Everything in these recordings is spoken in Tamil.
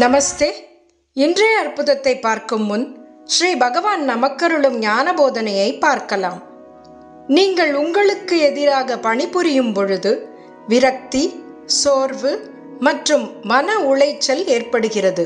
நமஸ்தே இன்றைய அற்புதத்தை பார்க்கும் முன் ஸ்ரீ பகவான் நமக்கருளும் ஞான போதனையை பார்க்கலாம் நீங்கள் உங்களுக்கு எதிராக பணிபுரியும் பொழுது விரக்தி சோர்வு மற்றும் மன உளைச்சல் ஏற்படுகிறது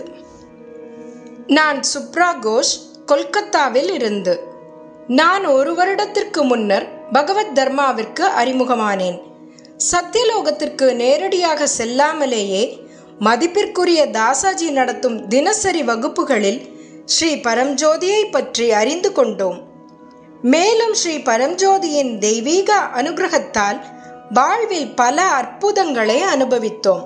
நான் சுப்ரா கோஷ் கொல்கத்தாவில் இருந்து நான் ஒரு வருடத்திற்கு முன்னர் பகவத் தர்மாவிற்கு அறிமுகமானேன் சத்தியலோகத்திற்கு நேரடியாக செல்லாமலேயே மதிப்பிற்குரிய தாசாஜி நடத்தும் தினசரி வகுப்புகளில் ஸ்ரீ பரம்ஜோதியை பற்றி அறிந்து கொண்டோம் மேலும் ஸ்ரீ பரம்ஜோதியின் தெய்வீக அனுகிரகத்தால் வாழ்வில் பல அற்புதங்களை அனுபவித்தோம்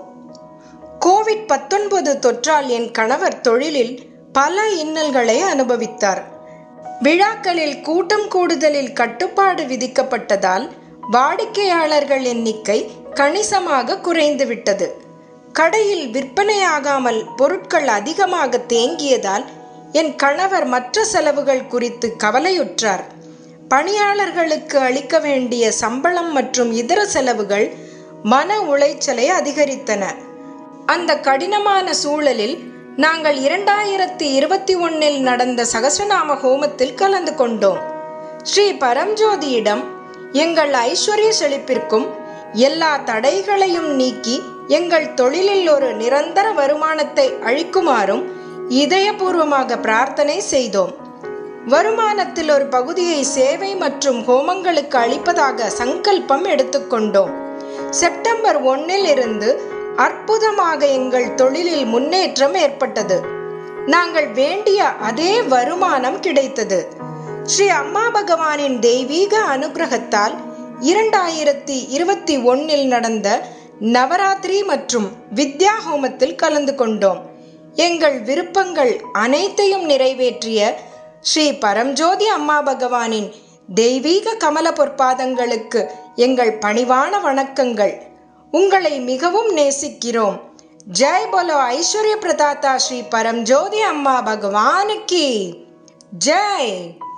கோவிட் பத்தொன்பது தொற்றால் என் கணவர் தொழிலில் பல இன்னல்களை அனுபவித்தார் விழாக்களில் கூட்டம் கூடுதலில் கட்டுப்பாடு விதிக்கப்பட்டதால் வாடிக்கையாளர்கள் எண்ணிக்கை கணிசமாக குறைந்துவிட்டது கடையில் விற்பனையாகாமல் பொருட்கள் அதிகமாக தேங்கியதால் என் கணவர் மற்ற செலவுகள் குறித்து கவலையுற்றார் பணியாளர்களுக்கு அளிக்க வேண்டிய சம்பளம் மற்றும் இதர செலவுகள் மன உளைச்சலை அதிகரித்தன அந்த கடினமான சூழலில் நாங்கள் இரண்டாயிரத்தி இருபத்தி ஒன்னில் நடந்த சகஸ்ரநாம ஹோமத்தில் கலந்து கொண்டோம் ஸ்ரீ பரம்ஜோதியிடம் எங்கள் ஐஸ்வர்ய செழிப்பிற்கும் எல்லா தடைகளையும் நீக்கி எங்கள் தொழிலில் ஒரு நிரந்தர வருமானத்தை அழிக்குமாறும் இதயபூர்வமாக பிரார்த்தனை செய்தோம் வருமானத்தில் ஒரு பகுதியை சேவை மற்றும் ஹோமங்களுக்கு அளிப்பதாக சங்கல்பம் எடுத்துக்கொண்டோம் செப்டம்பர் ஒன்னில் இருந்து அற்புதமாக எங்கள் தொழிலில் முன்னேற்றம் ஏற்பட்டது நாங்கள் வேண்டிய அதே வருமானம் கிடைத்தது ஸ்ரீ அம்மா பகவானின் தெய்வீக அனுகிரகத்தால் இரண்டாயிரத்தி இருபத்தி ஒன்னில் நடந்த நவராத்திரி மற்றும் வித்யா ஹோமத்தில் கலந்து கொண்டோம் எங்கள் விருப்பங்கள் அனைத்தையும் நிறைவேற்றிய ஸ்ரீ பரம்ஜோதி அம்மா பகவானின் தெய்வீக கமல பொற்பாதங்களுக்கு எங்கள் பணிவான வணக்கங்கள் உங்களை மிகவும் நேசிக்கிறோம் ஜெய் போலோ ஐஸ்வர்ய பிரதாத்தா ஸ்ரீ பரம்ஜோதி அம்மா பகவானுக்கு ஜெய்